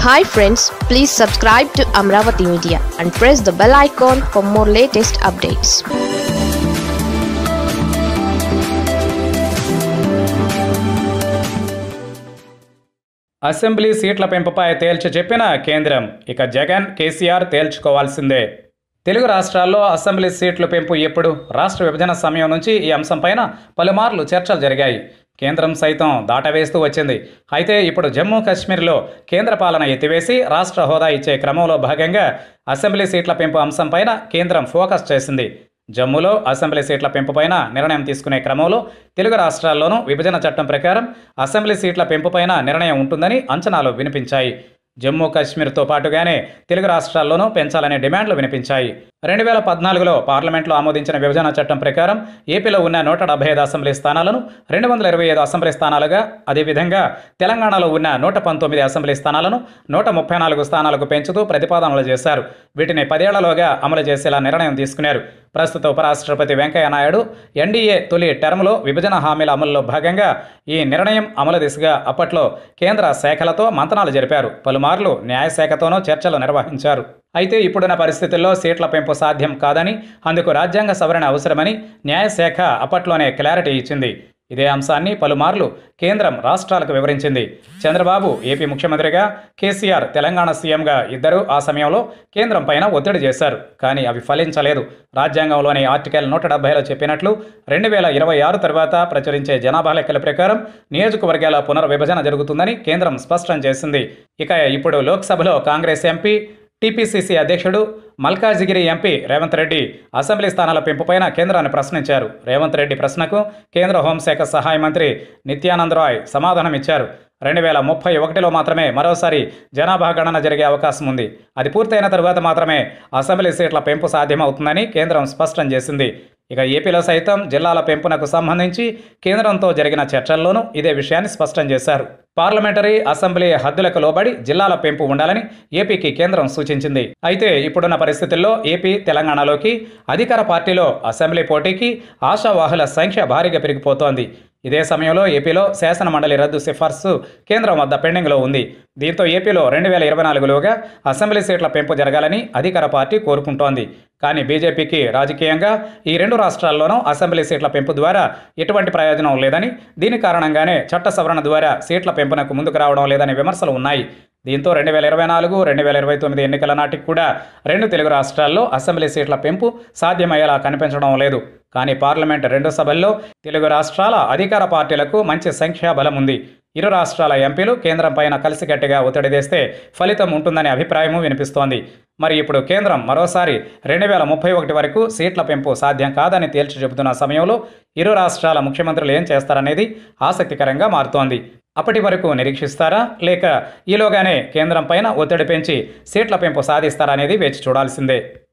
hi friends please subscribe to Amaravati media and press the bell icon for more latest updates assembly సీట్ల పెంపుపై తేల్చి చెప్పిన కేంద్రం ఇక జగన్ కేసీఆర్ తేల్చుకోవాల్సిందే తెలుగు రాష్ట్రాల్లో అసెంబ్లీ సీట్ల పెంపు ఎప్పుడు రాష్ట్ర విభజన సమయం నుంచి ఈ అంశంపైన పలుమార్లు చర్చలు జరిగాయి కేంద్రం సైతం దాటవేస్తూ వచ్చింది అయితే ఇప్పుడు జమ్మూ కాశ్మీర్లో కేంద్ర పాలన ఎత్తివేసి రాష్ట్ర హోదా ఇచ్చే క్రమంలో భాగంగా అసెంబ్లీ సీట్ల పెంపు అంశంపైన కేంద్రం ఫోకస్ చేసింది జమ్మూలో అసెంబ్లీ సీట్ల పెంపుపైన నిర్ణయం తీసుకునే క్రమంలో తెలుగు రాష్ట్రాల్లోనూ విభజన చట్టం ప్రకారం అసెంబ్లీ సీట్ల పెంపుపైన నిర్ణయం ఉంటుందని అంచనాలు వినిపించాయి జమ్మూ కాశ్మీర్తో పాటుగానే తెలుగు రాష్ట్రాల్లోనూ పెంచాలనే డిమాండ్లు వినిపించాయి రెండు వేల పద్నాలుగులో పార్లమెంట్లో ఆమోదించిన విభజన చట్టం ప్రకారం ఏపీలో ఉన్న నూట డెబ్బై ఐదు అసెంబ్లీ స్థానాలను రెండు వందల ఇరవై ఐదు అసెంబ్లీ స్థానాలుగా అదేవిధంగా తెలంగాణలో ఉన్న నూట పంతొమ్మిది అసెంబ్లీ స్థానాలను నూట ముప్పై నాలుగు స్థానాలకు పెంచుతూ ప్రతిపాదనలు చేశారు వీటిని పదేళ్లలోగా అమలు చేసేలా నిర్ణయం తీసుకున్నారు ప్రస్తుత ఉపరాష్ట్రపతి వెంకయ్య నాయుడు ఎన్డీఏ తొలి టర్మ్లో విభజన హామీల అమలులో భాగంగా ఈ నిర్ణయం అమలు దిశగా అప్పట్లో కేంద్ర శాఖలతో మంతనాలు జరిపారు పలుమార్లు న్యాయశాఖతోనూ చర్చలు నిర్వహించారు అయితే ఇప్పుడున్న పరిస్థితుల్లో సీట్ల పెంపు సాధ్యం కాదని అందుకు రాజ్యాంగ సవరణ అవసరమని న్యాయశాఖ అప్పట్లోనే క్లారిటీ ఇచ్చింది ఇదే అంశాన్ని పలుమార్లు కేంద్రం రాష్ట్రాలకు వివరించింది చంద్రబాబు ఏపీ ముఖ్యమంత్రిగా కేసీఆర్ తెలంగాణ సీఎంగా ఇద్దరూ ఆ సమయంలో కేంద్రం పైన ఒత్తిడి చేశారు కానీ అవి ఫలించలేదు రాజ్యాంగంలోని ఆర్టికల్ నూట డెబ్బైలో చెప్పినట్లు రెండు వేల ఇరవై ఆరు తర్వాత ప్రచురించే జనాభా లెక్కల ప్రకారం నియోజకవర్గాల పునర్విభజన జరుగుతుందని కేంద్రం స్పష్టం చేసింది ఇక ఇప్పుడు లోక్సభలో కాంగ్రెస్ ఎంపీ టీపీసీసీ అధ్యక్షుడు మల్కాజిగిరి ఎంపీ రేవంత్ రెడ్డి అసెంబ్లీ స్థానాల పెంపుపైన కేంద్రాన్ని ప్రశ్నించారు రేవంత్ రెడ్డి ప్రశ్నకు కేంద్ర హోంశాఖ సహాయ మంత్రి నిత్యానంద్ రాయ్ సమాధానమిచ్చారు రెండు వేల ముప్పై ఒకటిలో మాత్రమే మరోసారి జనాభా గణన జరిగే అవకాశం ఉంది అది పూర్తయిన తరువాత మాత్రమే అసెంబ్లీ సీట్ల పెంపు సాధ్యమవుతుందని కేంద్రం స్పష్టం చేసింది ఇక ఏపీలో సైతం జిల్లాల పెంపునకు సంబంధించి కేంద్రంతో జరిగిన చర్చల్లోనూ ఇదే విషయాన్ని స్పష్టం చేశారు పార్లమెంటరీ అసెంబ్లీ హద్దులకు లోబడి జిల్లాల పెంపు ఉండాలని ఏపీకి కేంద్రం సూచించింది అయితే ఇప్పుడున్న పరిస్థితుల్లో ఏపీ తెలంగాణలోకి అధికార పార్టీలో అసెంబ్లీ పోటీకి ఆశావాహుల సంఖ్య భారీగా పెరిగిపోతోంది ఇదే సమయంలో ఏపీలో శాసన మండలి రద్దు సిఫార్సు కేంద్రం వద్ద పెండింగ్లో ఉంది దీంతో ఏపీలో రెండు వేల ఇరవై నాలుగులోగా అసెంబ్లీ సీట్ల పెంపు జరగాలని అధికార పార్టీ కోరుకుంటోంది కానీ బీజేపీకి రాజకీయంగా ఈ రెండు రాష్ట్రాల్లోనూ అసెంబ్లీ సీట్ల పెంపు ద్వారా ఎటువంటి ప్రయోజనం లేదని దీని కారణంగానే చట్ట సవరణ ద్వారా సీట్ల పెంపునకు ముందుకు రావడం లేదనే విమర్శలు ఉన్నాయి దీంతో రెండు వేల ఇరవై నాలుగు రెండు వేల ఇరవై తొమ్మిది ఎన్నికల నాటికి కూడా రెండు తెలుగు రాష్ట్రాల్లో అసెంబ్లీ సీట్ల పెంపు సాధ్యమయ్యేలా కనిపించడం లేదు కానీ పార్లమెంట్ రెండు సభల్లో తెలుగు రాష్ట్రాల అధికార పార్టీలకు మంచి సంఖ్యాబలం ఉంది ఇరు రాష్ట్రాల ఎంపీలు కేంద్రం పైన కలిసికట్టుగా ఒత్తిడి తెస్తే ఫలితం ఉంటుందనే అభిప్రాయము వినిపిస్తోంది మరి ఇప్పుడు కేంద్రం మరోసారి రెండు వేల ముప్పై ఒకటి వరకు సీట్ల పెంపు సాధ్యం కాదని తేల్చి చెబుతున్న సమయంలో ఇరు రాష్ట్రాల ముఖ్యమంత్రులు ఏం చేస్తారనేది ఆసక్తికరంగా మారుతోంది అప్పటి వరకు నిరీక్షిస్తారా లేక ఈలోగానే కేంద్రం పైన ఒత్తిడి పెంచి సీట్ల పెంపు సాధిస్తారా అనేది వేచి చూడాల్సిందే